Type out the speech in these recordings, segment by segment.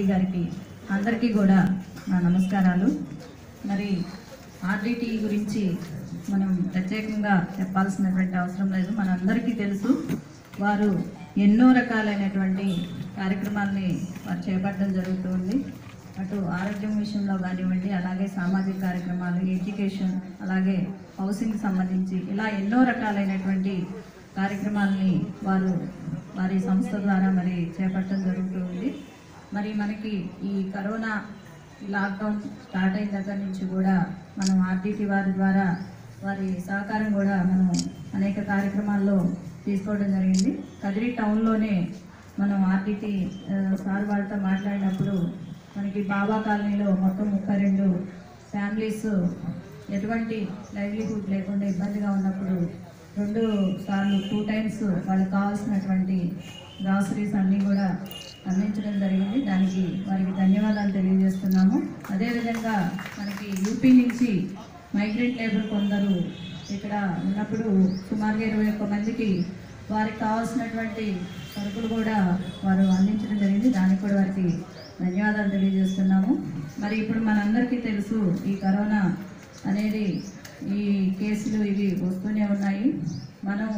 గారికి అందరికీ కూడా నా నమస్కారాలు మరి ఆర్డిటి గురించి మనం ప్రత్యేకంగా చెప్పాల్సినటువంటి అవసరం లేదు మనందరికీ తెలుసు వారు ఎన్నో రకాలైనటువంటి కార్యక్రమాల్ని వారు చేపట్టడం జరుగుతుంది అటు ఆరోగ్యం విషయంలో కానివ్వండి అలాగే సామాజిక కార్యక్రమాలు ఎడ్యుకేషన్ అలాగే హౌసింగ్ సంబంధించి ఇలా ఎన్నో రకాలైనటువంటి కార్యక్రమాలని వారు వారి సంస్థ ద్వారా మరి చేపట్టడం జరుగుతుంది మరి మనకి ఈ కరోనా లాక్డౌన్ స్టార్ట్ అయిన దగ్గర నుంచి కూడా మనం ఆర్టీటీ వారి ద్వారా వారి సహకారం కూడా మనం అనేక కార్యక్రమాల్లో తీసుకోవడం జరిగింది కదిరి టౌన్లోనే మనం ఆర్టీటీ సార్ వాళ్ళతో మాట్లాడినప్పుడు మనకి బాబా కాలనీలో మొత్తం ముప్పై రెండు ఫ్యామిలీస్ ఎటువంటి లైవ్లీహుడ్ లేకుండా ఇబ్బందిగా ఉన్నప్పుడు రెండు సార్లు టూ టైమ్స్ వాళ్ళకి కావాల్సినటువంటి గ్రాసరీస్ అన్నీ కూడా అందించడం జరిగింది దానికి వారికి ధన్యవాదాలు తెలియజేస్తున్నాము అదేవిధంగా మనకి యూపీ నుంచి మైగ్రెంట్ లేబర్ కొందరు ఇక్కడ ఉన్నప్పుడు సుమారుగా ఇరవై ఒక్క మందికి వారికి కావాల్సినటువంటి సరుకులు కూడా వారు అందించడం జరిగింది దానికి కూడా వారికి ధన్యవాదాలు తెలియజేస్తున్నాము మరి ఇప్పుడు మనందరికీ తెలుసు ఈ కరోనా అనేది ఈ కేసులు ఇవి వస్తూనే ఉన్నాయి మనం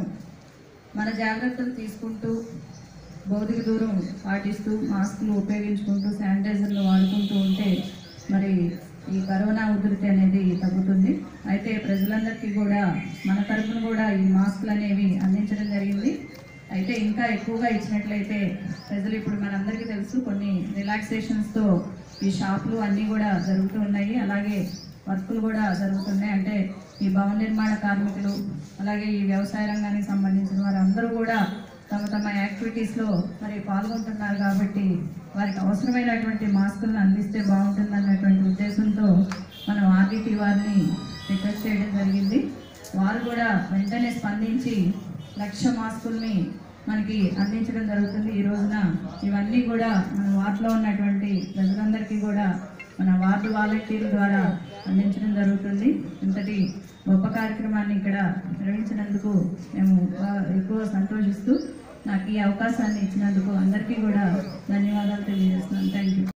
మన జాగ్రత్తలు తీసుకుంటూ భౌతిక దూరం పాటిస్తూ మాస్కులు ఉపయోగించుకుంటూ శానిటైజర్లు వాడుకుంటూ ఉంటే మరి ఈ కరోనా ఉధృతి అనేది తగ్గుతుంది అయితే ప్రజలందరికీ కూడా మన తరపున కూడా ఈ మాస్కులు అనేవి అందించడం జరిగింది అయితే ఇంకా ఎక్కువగా ఇచ్చినట్లయితే ప్రజలు ఇప్పుడు మనందరికీ తెలుసు కొన్ని రిలాక్సేషన్స్తో ఈ షాపులు అన్నీ కూడా జరుగుతూ ఉన్నాయి అలాగే వర్కులు కూడా జరుగుతున్నాయి అంటే ఈ భవన నిర్మాణ కార్మికులు అలాగే ఈ వ్యవసాయ రంగానికి సంబంధించిన వారు అందరూ కూడా తమ తమ యాక్టివిటీస్లో మరి పాల్గొంటున్నారు కాబట్టి వారికి అవసరమైనటువంటి మాస్కులను అందిస్తే బాగుంటుంది అన్నటువంటి ఉద్దేశంతో మనం ఆర్డిటి వారిని రిక్వెస్ట్ చేయడం జరిగింది వారు కూడా వెంటనే స్పందించి లక్ష మాస్కుల్ని మనకి అందించడం జరుగుతుంది ఈ రోజున ఇవన్నీ కూడా మన వార్డులో ఉన్నటువంటి ప్రజలందరికీ కూడా మన వార్డు వాలంటీర్ల ద్వారా అందించడం జరుగుతుంది ఇంతటి గొప్ప కార్యక్రమాన్ని ఇక్కడ నిర్వహించినందుకు మేము బా- ఎక్కువ సంతోషిస్తూ నాకు ఈ అవకాశాన్ని ఇచ్చినందుకు అందరికీ కూడా ధన్యవాదాలు తెలియజేస్తున్నాను థ్యాంక్ యూ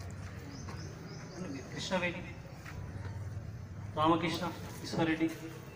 కృష్ణవేణి రామకృష్ణ ఈశ్వరెడ్డి